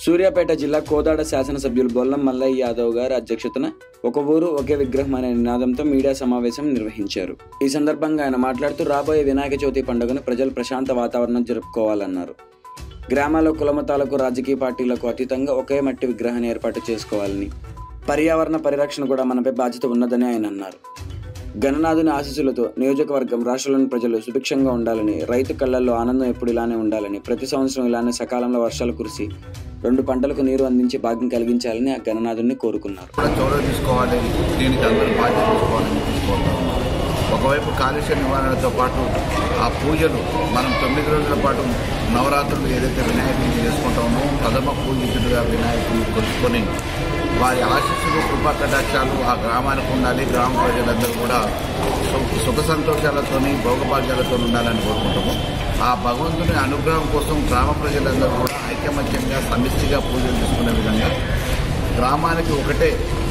సూర్యాపేట జిల్లా కోదాడ శాసనసభ్యులు బొల్లం మల్లయ్య యాదవ్ గారి అధ్యక్షతన ఒక ఊరు ఒకే విగ్రహం అనే నినాదంతో మీడియా సమావేశం నిర్వహించారు ఈ సందర్భంగా ఆయన మాట్లాడుతూ రాబోయే వినాయక చవితి పండుగను ప్రజలు ప్రశాంత వాతావరణం జరుపుకోవాలన్నారు గ్రామాల్లో కులమతాలకు రాజకీయ పార్టీలకు అతీతంగా ఒకే మట్టి విగ్రహాన్ని ఏర్పాటు చేసుకోవాలని పర్యావరణ పరిరక్షణ కూడా మనపై బాధ్యత ఉన్నదని ఆయన అన్నారు గణనాథుని ఆశీస్సులతో నియోజకవర్గం రాష్ట్రంలోని ప్రజలు సుభిక్షంగా ఉండాలని రైతు కళ్ళల్లో ఆనందం ఎప్పుడు ఇలానే ఉండాలని ప్రతి సంవత్సరం ఇలానే సకాలంలో వర్షాలు కురిసి రెండు పంటలకు నీరు అందించి భాగ్యం కలిగించాలని ఆ గణనాథుని కోరుకున్నారు కూడా చొరవ తీసుకోవాలి దీనికి అందరూ బాధ్యత తీసుకోవాలని తీసుకుంటాం ఒకవైపు కాలుష్య నివారణతో పాటు ఆ పూజలు మనం తొమ్మిది రోజుల పాటు నవరాత్రులు ఏదైతే వినాయకుడిని చేసుకుంటామో ప్రథమ పూజితుడుగా వినాయకుడిని కొలుసుకొని వారి ఆశీస్సులు కృపా కటాక్షాలు ఆ గ్రామానికి ఉండాలి గ్రామ ప్రజలందరూ కూడా సు- సుఖ సంతోషాలతోని భోగభాగ్యాలతో ఉండాలని కోరుకుంటాము ఆ భగవంతుని అనుగ్రహం కోసం గ్రామ ప్రజలందరూ కూడా ఐకమత్యంగా సమిష్టిగా పూజలు చేసుకునే విధంగా గ్రామానికి ఒకటే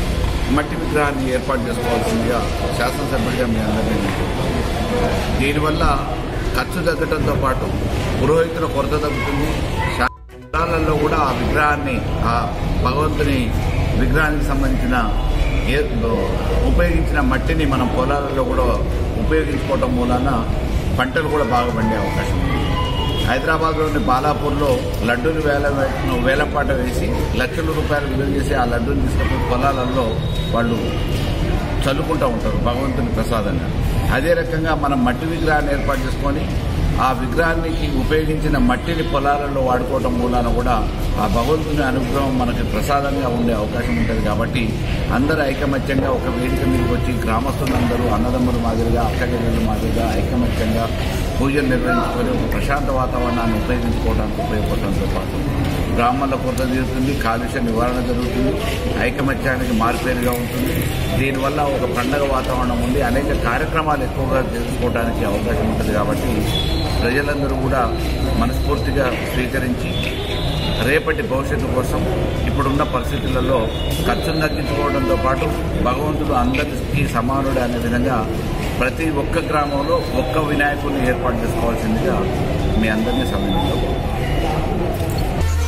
మట్టి విగ్రహాన్ని ఏర్పాటు చేసుకోవాల్సిందిగా శాసనసభ్యుడిగా మీ అందరినీ విజ్ఞప్తి. దీనివల్ల ఖర్చు తగ్గడంతో పాటు పురోహితుల కొరత తగ్గుతుంది శాస్త్రాలలో కూడా ఆ విగ్రహాన్ని ఆ భగవంతుని విగ్రహానికి సంబంధించిన ఏ ఉపయోగించిన మట్టిని మనం పొలాలలో కూడా ఉపయోగించుకోవటం మూలాన పంటలు కూడా బాగా పండే అవకాశం ఉంది హైదరాబాద్లోని బాలాపూర్లో లడ్డూలు వేల వేలంపాట వేసి లక్షల రూపాయలు విలువ చేసి ఆ లడ్డూని తీసుకుపోయి పొలాలలో వాళ్ళు చల్లుకుంటూ ఉంటారు భగవంతుని ప్రసాదంగా అదే రకంగా మనం మట్టి విగ్రహాన్ని ఏర్పాటు చేసుకొని ఆ విగ్రహానికి ఉపయోగించిన మట్టిని పొలాలలో వాడుకోవటం మూలాన కూడా ఆ భగవంతుని అనుగ్రహం మనకి ప్రసాదంగా ఉండే అవకాశం ఉంటుంది కాబట్టి అందరూ ఐకమత్యంగా ఒక వేదిక మీదకి వచ్చి గ్రామస్తులందరూ అన్నదమ్ముల మాదిరిగా అక్కచెల్లెల మాదిరిగా ఐకమత్యంగా పూజలు నిర్వహించుకొని ఒక ప్రశాంత వాతావరణాన్ని ఉపయోగించుకోవడానికి ఉపయోగపడడంతో పాటు గ్రామాల్లో కొరత తీరుతుంది కాలుష్య నివారణ జరుగుతుంది ఐకమత్యానికి మార్పేరుగా ఉంటుంది దీనివల్ల ఒక పండగ వాతావరణం ఉంది అనేక కార్యక్రమాలు ఎక్కువగా చేసుకోవడానికి అవకాశం ఉంటుంది కాబట్టి ప్రజలందరూ కూడా మనస్ఫూర్తిగా స్వీకరించి రేపటి భవిష్యత్తు కోసం ఇప్పుడున్న పరిస్థితులలో ఖర్చును తగ్గించుకోవడంతో పాటు భగవంతుడు అందరికీ సమానుడు అనే విధంగా ప్రతి ఒక్క గ్రామంలో ఒక్క వినాయకుడిని ఏర్పాటు చేసుకోవాల్సిందిగా మీ అందరినీ సమయంలో